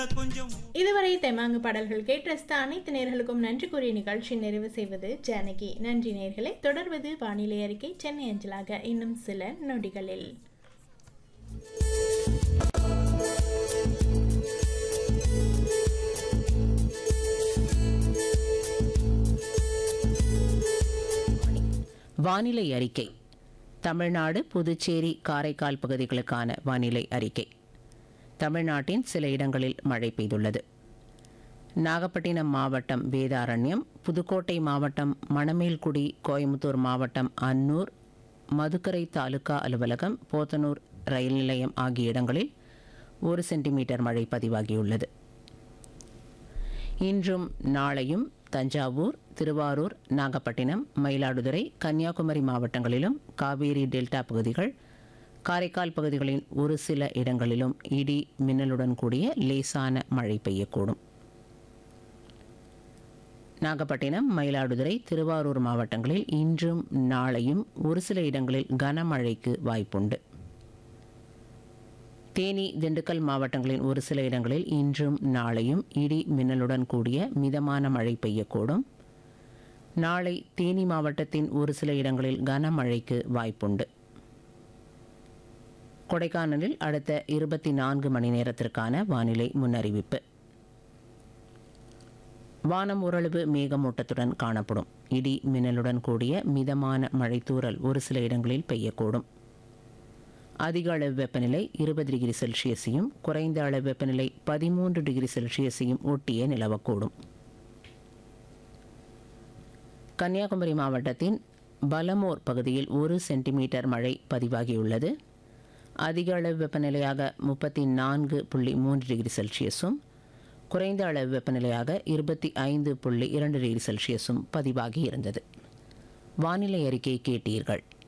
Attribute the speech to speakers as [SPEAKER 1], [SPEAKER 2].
[SPEAKER 1] கொஞ்சம்
[SPEAKER 2] இதுவரை தெமாங்கு பாடல்கள் கேட்டு ரசித்த அனைத்து நேர்களுக்கும் நன்றி கூறிய நிகழ்ச்சி நிறைவு செய்வது ஜானகி நன்றி நேர்களை தொடர்வது வானிலை அறிக்கை சென்னை அஞ்சலாக இன்னும் சில நொடிகளில்
[SPEAKER 3] வானிலை அறிக்கை தமிழ்நாடு புதுச்சேரி காரைக்கால் பகுதிகளுக்கான வானிலை அறிக்கை தமிழ்நாட்டின் சில இடங்களில் மழை பெய்துள்ளது நாகப்பட்டினம் மாவட்டம் வேதாரண்யம் புதுக்கோட்டை மாவட்டம் மணமேல்குடி கோயம்புத்தூர் மாவட்டம் அன்னூர் மதுக்கரை தாலுகா அலுவலகம் போத்தனூர் ரயில் நிலையம் ஆகிய இடங்களில் ஒரு சென்டிமீட்டர் மழை பதிவாகியுள்ளது இன்றும் நாளையும் தஞ்சாவூர் திருவாரூர் நாகப்பட்டினம் மயிலாடுதுறை கன்னியாகுமரி மாவட்டங்களிலும் காவேரி டெல்டா பகுதிகள் காரைக்கால் பகுதிகளின் ஒரு சில இடங்களிலும் இடி மின்னலுடன் கூடிய லேசான மழை பெய்யக்கூடும் நாகப்பட்டினம் மயிலாடுதுறை திருவாரூர் மாவட்டங்களில் இன்றும் நாளையும் ஒரு சில இடங்களில் கனமழைக்கு வாய்ப்புண்டு தேனி திண்டுக்கல் மாவட்டங்களின் ஒரு சில இடங்களில் இன்றும் நாளையும் இடி மின்னலுடன் கூடிய மிதமான மழை பெய்யக்கூடும் நாளை தேனி மாவட்டத்தின் ஒரு சில இடங்களில் கனமழைக்கு வாய்ப்புண்டு கொடைக்கானலில் அடுத்த இருபத்தி நான்கு மணி நேரத்திற்கான வானிலை முன்னறிவிப்பு வானம் ஓரளவு மேகமூட்டத்துடன் காணப்படும் இடி மின்னலுடன் கூடிய மிதமான மழைத்தூறல் ஒரு சில இடங்களில் பெய்யக்கூடும் அதிக அளவு வெப்பநிலை இருபது டிகிரி செல்சியஸையும் குறைந்த அளவு வெப்பநிலை பதிமூன்று டிகிரி செல்சியஸையும் ஒட்டியே நிலவக்கூடும் கன்னியாகுமரி மாவட்டத்தின் பலமோர் பகுதியில் ஒரு சென்டிமீட்டர் மழை பதிவாகியுள்ளது அதிக அளவு வெப்பநிலையாக முப்பத்தி நான்கு புள்ளி மூன்று டிகிரி செல்சியஸும் குறைந்த அளவு வெப்பநிலையாக இருபத்தி ஐந்து புள்ளி இரண்டு டிகிரி செல்சியஸும் பதிவாகி இருந்தது வானிலை அறிக்கை கேட்டீர்கள்